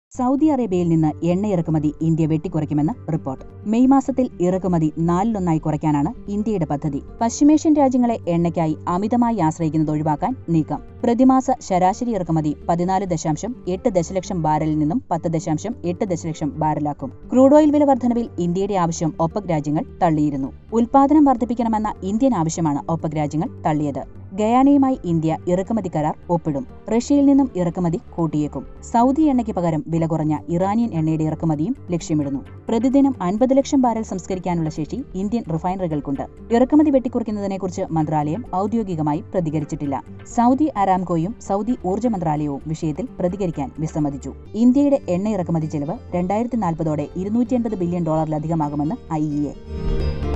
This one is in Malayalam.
സൗദി അറേബ്യയിൽ നിന്ന് എണ്ണ ഇറക്കുമതി ഇന്ത്യ വെട്ടിക്കുറയ്ക്കുമെന്ന് റിപ്പോർട്ട് മെയ് മാസത്തിൽ ഇറക്കുമതി നാലിലൊന്നായി കുറയ്ക്കാനാണ് ഇന്ത്യയുടെ പദ്ധതി പശ്ചിമേഷ്യൻ രാജ്യങ്ങളെ എണ്ണയ്ക്കായി അമിതമായി ആശ്രയിക്കുന്നത് ഒഴിവാക്കാൻ നീക്കം പ്രതിമാസ ശരാശരി ഇറക്കുമതി പതിനാല് ദശാംശം എട്ട് ദശലക്ഷം ബാരലിൽ നിന്നും പത്ത് ദശാംശം എട്ട് ദശലക്ഷം ബാരലാക്കും ക്രൂഡ് ഓയിൽ വില വർധനവിൽ ഇന്ത്യയുടെ ആവശ്യം ഒപ്പക് രാജ്യങ്ങൾ തള്ളിയിരുന്നു ഉൽപാദനം വർദ്ധിപ്പിക്കണമെന്ന ഇന്ത്യൻ ആവശ്യമാണ് ഒപ്പക് രാജ്യങ്ങൾ തള്ളിയത് ഗയാനയുമായി ഇന്ത്യ ഇറക്കുമതി കരാർ ഒപ്പിടും റഷ്യയിൽ നിന്നും ഇറക്കുമതി കൂട്ടിയേക്കും സൗദി എണ്ണയ്ക്ക് പകരം വില കുറഞ്ഞ ഇറാനിയൻ എണ്ണയുടെ ഇറക്കുമതിയും ലക്ഷ്യമിടുന്നു പ്രതിദിനം അൻപത് ലക്ഷം ബാരൽ സംസ്കരിക്കാനുള്ള ശേഷി ഇന്ത്യൻ റിഫൈനറികൾക്കുണ്ട് ഇറക്കുമതി വെട്ടിക്കുറയ്ക്കുന്നതിനെക്കുറിച്ച് മന്ത്രാലയം ഔദ്യോഗികമായി പ്രതികരിച്ചിട്ടില്ല സൗദി അരാംകോയും സൗദി ഊർജ്ജ മന്ത്രാലയവും വിഷയത്തിൽ പ്രതികരിക്കാൻ വിസമ്മതിച്ചു ഇന്ത്യയുടെ എണ്ണ ഇറക്കുമതി ചെലവ് രണ്ടായിരത്തി നാൽപ്പതോടെ ഇരുന്നൂറ്റി അൻപത് ബില്യൺ ഡോളറിലധികമാകുമെന്ന് ഐ ഇ എ